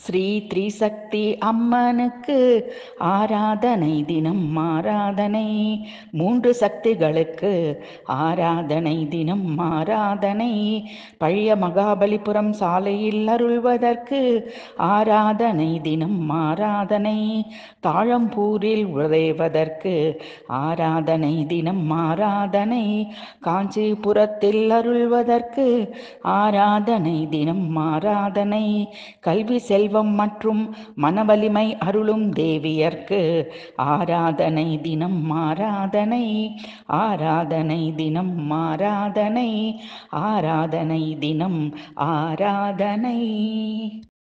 ஸ்ரீ திரிசக்தி அம்மனுக்கு ஆராதனை தினம் ஆராதனை மூன்று சக்திகளுக்கு ஆராதனை தினம் ஆராதனை பழைய மகாபலிபுரம் சாலையில் அருள்வதற்கு ஆராதனை தினம் ஆராதனை தாழம்பூரில் உழைவதற்கு ஆராதனை தினம் ஆராதனை காஞ்சிபுரத்தில் அருள்வதற்கு ஆராதனை தினம் ஆராதனை கல்வி செல்வம் மற்றும் மனவலிமை அருளும் தேவியர்க்கு ஆராதனை தினம் ஆராதனை ஆராதனை தினம் ஆராதனை ஆராதனை தினம் ஆராதனை